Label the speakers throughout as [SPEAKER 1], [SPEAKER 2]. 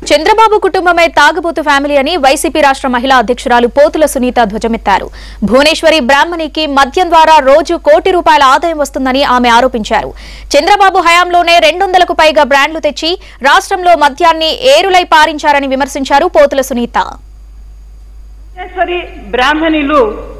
[SPEAKER 1] చంద్రబాబు కుటుంబమే తాగుబోతు ఫ్యామిలీ అని వైసీపీ రాష్ట్ర మహిళా అధ్యక్షురాలు పోతుల సునీత ధ్వజమెత్తారు భువనేశ్వరి బ్రాహ్మణికి మద్యం ద్వారా రోజు కోటి రూపాయల ఆదాయం వస్తుందని ఆమె ఆరోపించారు చంద్రబాబు హయాంలోనే రెండు వందలకు పైగా బ్రాండ్లు తెచ్చి రాష్ట్రంలో మద్యాన్ని ఏరులై పారించారని విమర్శించారు పోతుల సునీత
[SPEAKER 2] భువనేశ్వరి బ్రాహ్మణులు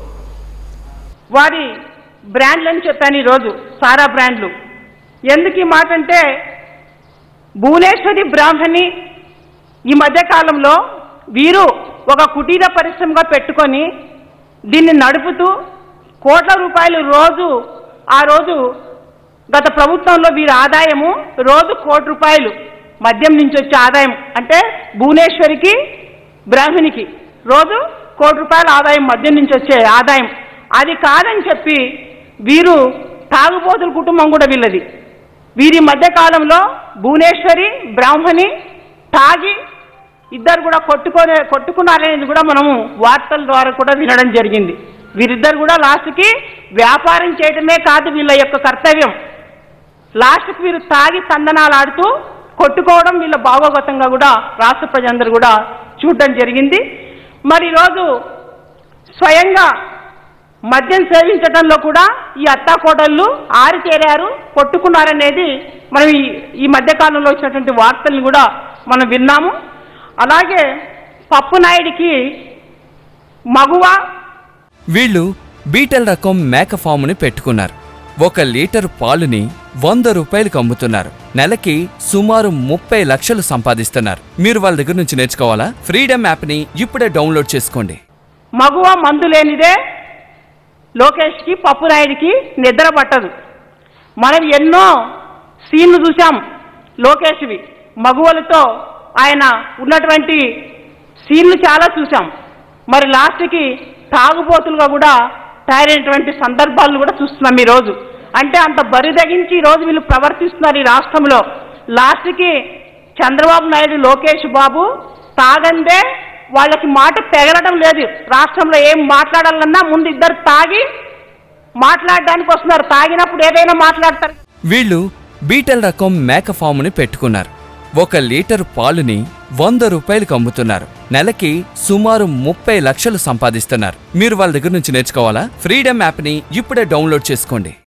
[SPEAKER 2] వారి బ్రాండ్లు అని చెప్పాను ఈరోజు సారా బ్రాండ్లు ఎందుకు ఈ మాట అంటే భువనేశ్వరి బ్రాహ్మణి ఈ మధ్య కాలంలో వీరు ఒక కుటీర పరిశ్రమగా పెట్టుకొని దీన్ని నడుపుతూ కోట్ల రూపాయలు రోజు ఆ రోజు గత ప్రభుత్వంలో వీరి ఆదాయము రోజు కోటి రూపాయలు మద్యం నుంచి వచ్చే ఆదాయం అంటే భువనేశ్వరికి బ్రాహ్మణికి రోజు కోటి రూపాయల ఆదాయం మద్యం నుంచి వచ్చే ఆదాయం అది కాదని చెప్పి వీరు తాగుబోతుల కుటుంబం కూడా వీళ్ళది వీరి మధ్య కాలంలో భువనేశ్వరి బ్రాహ్మణి తాగి ఇద్దరు కూడా కొట్టుకొని కొట్టుకున్నారనేది కూడా మనము వార్తల ద్వారా కూడా వినడం జరిగింది వీరిద్దరు కూడా లాస్ట్కి వ్యాపారం చేయడమే కాదు వీళ్ళ యొక్క కర్తవ్యం లాస్ట్కి వీరు తాగి తందనాలాడుతూ కొట్టుకోవడం వీళ్ళ భావోగతంగా కూడా రాష్ట్ర ప్రజలందరూ కూడా చూడడం జరిగింది మరి ఈరోజు స్వయంగా మద్యం సేవించడంలో కూడా ఈ అత్తాకోడళ్ళు ఆరితేరారు కొట్టుకున్నారనేది మనం ఈ ఈ మధ్యకాలంలో వచ్చినటువంటి వార్తల్ని కూడా మనం విన్నాము అలాగే పప్పు నాయుడికి మగువ
[SPEAKER 3] వీళ్ళు బీటల్ రకం మేక ఫాముని పెట్టుకున్నారు ఒక లీటర్ పాలుని వంద రూపాయలకు అమ్ముతున్నారు నెలకి సుమారు ముప్పై లక్షలు సంపాదిస్తున్నారు మీరు వాళ్ళ దగ్గర నుంచి నేర్చుకోవాలా ఫ్రీడమ్ యాప్ని ఇప్పుడే డౌన్లోడ్ చేసుకోండి
[SPEAKER 2] మగువ మందు లేనిదే లోకేష్కి పప్పు నాయుడికి నిద్ర పట్టదు మనం ఎన్నో సీన్లు చూసాం లోకేష్వి మగువలతో ఆయన ఉన్నటువంటి సీన్లు చాలా చూసాం మరి లాస్ట్కి తాగుబోతులుగా కూడా తయారైనటువంటి సందర్భాలను కూడా చూస్తున్నాం ఈరోజు అంటే అంత బరిదగించి ఈరోజు వీళ్ళు ప్రవర్తిస్తున్నారు ఈ రాష్ట్రంలో లాస్ట్కి చంద్రబాబు నాయుడు లోకేష్ బాబు తాగందే వాళ్ళకి మాట పెగలడం లేదు రాష్ట్రంలో ఏం మాట్లాడాలన్నా ముందు ఇద్దరు తాగి మాట్లాడడానికి వస్తున్నారు తాగినప్పుడు ఏదైనా మాట్లాడతారు
[SPEAKER 3] వీళ్ళు బీటల్ రకం మేక ఫాముని పెట్టుకున్నారు ఒక లీటర్ పాలుని వంద రూపాయలకు అమ్ముతున్నారు నెలకి సుమారు ముప్పై లక్షలు సంపాదిస్తున్నారు మీరు వాళ్ళ దగ్గర నుంచి నేర్చుకోవాలా ఫ్రీడమ్ యాప్ని ఇప్పుడే డౌన్లోడ్ చేసుకోండి